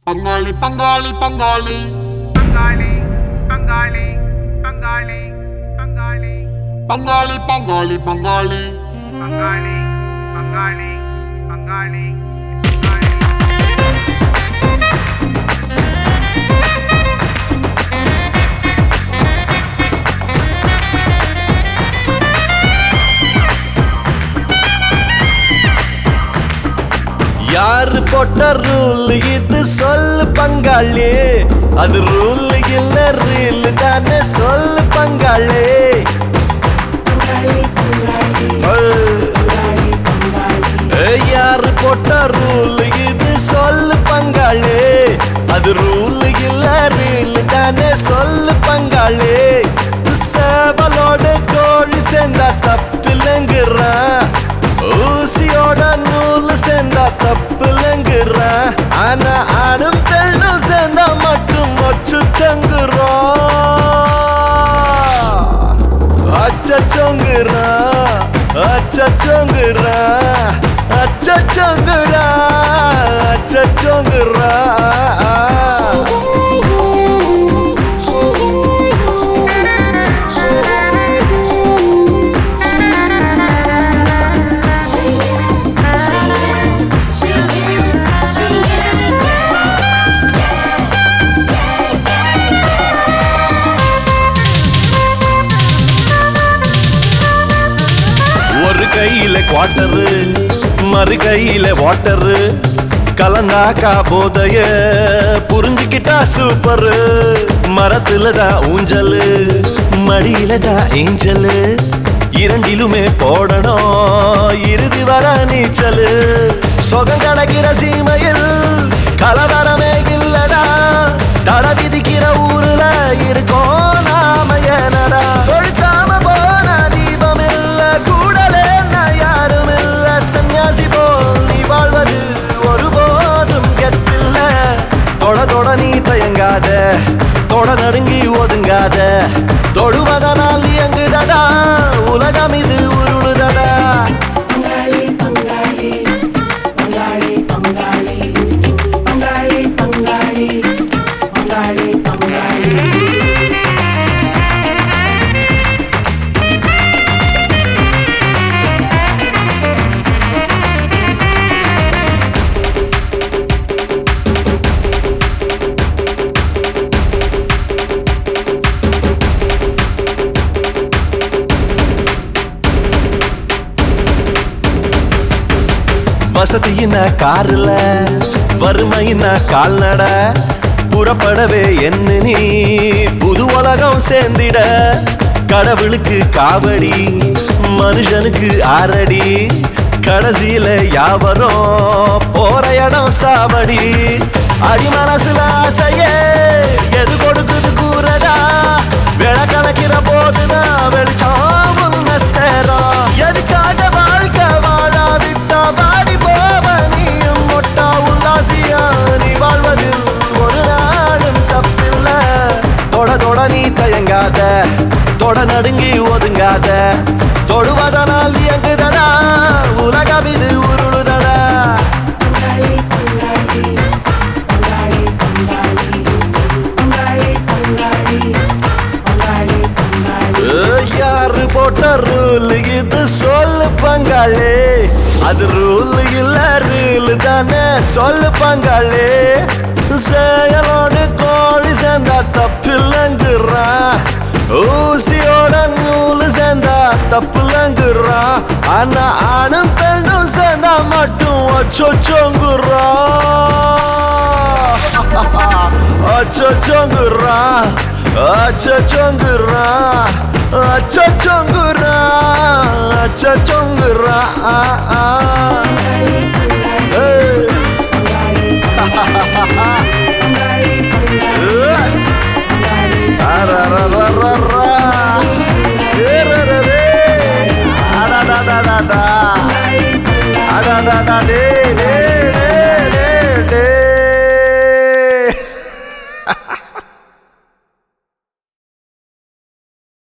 பங்காளி பங்காளி பங்காளி பங்காளி பங்காளி பங்காளி பங்காளி பங்காளி பங்காளி பங்காளி பங்காளி பங்காளி பங்காளி பங்காளி யாரு போட்ட ரூல் இது சொல்லு பங்காளி அது ரூல் இல்ல ரீல் தானே சொல்லு பங்காளி ஏய், யாரு போட்ட ரூல் இது சொல்லு பங்காளி அது ரூல் இல்ல ரீல் தானே சொல்லு பங்காளி சேவலோட கோழி சேர்ந்தா தப்பில்லைங்கிறான் ஊசியோட நூல் சேர்ந்தா தப்பில்லைங்கிறான் ஆனா ஆணும் பெண்ணும் சேர்ந்தா மட்டும் ஒச்சு தங்குறோம் அச்சச்சோங்குறா அச்சச்சோங்குறா அச்சச்சோங்குறா அச்சச்சோங்குறா ஒரு கையில குவாட்டரு மறு கையில வாட்டரு கலந்தாக்கா போதைய புரிஞ்சுக்கிட்டா சூப்பரு மரத்துல தான் ஊஞ்சலு மடியில தான் ஏஞ்சலு இரண்டிலுமே போடணும் இறுதி வர நீச்சலு சொகம் கிடைக்கிற சீமையில் கலவரமே இல்லடா தட விதிக்கிற ஊருல இருக்கோம் நாம ஏனடா கொழுக்காம போன தீபம் இல்ல கூடலே நான் யாரும் இல்ல சன்னியாசி போல் நீ வாழ்வது ஒருபோதும் கெத்தில்ல தொட தொட நீ தயங்காத தொட நடுங்கி ஒதுங்காத தொடுவதனால் இயங்குதடா உலகம் இது உருளுதடா வசதியின காருல வறுமையின கால்நட புறப்படவே என்ன நீ புது உலகம் சேர்ந்திட கடவுளுக்கு காவடி மனுஷனுக்கு ஆரடி கடைசியில யாவரும் போற இடம் சாவடி அடி மனசுல ஆசையே எது கொடுக்குது கூறடா விள கலக்கிற போதுதான் வெளிச்சம் உன்ன சேரும் எதுக்காக வாழ்க்கை வாழா விட்டா வாடி போவ நீயும் மொட்டா உல்லாசியா நீ வாழ்வதில் ஒரு நாளும் தப்பில்ல தொட தொட நீ தயங்காத தொட நடுங்கி ஒதுங்காத தொடுவதனால் இயங்குதடா உலகம் இது உருளுதடா ஏய், யாரு போட்ட ரூல் இது சொல்லு பங்காளி அது ரூல் இல்ல ரீல் தானே சொல்லு பங்காளி செயலோடு கோழி சேர்ந்தா தப்பில்லைங்கிறான் ஊசியோட நூல் சேர்ந்தா தப்பில்லைங்கிறான் ஆனா ஆணும் பெண்ணும் சேர்ந்தா மட்டும் ஒச்சொச்சோங்குறான் அச்சோங்குறா அச்சோங்குறா அச்சோங்குறா அச்சோங்குறா அரரரரரா. ஏரரரே. அடடடடடா.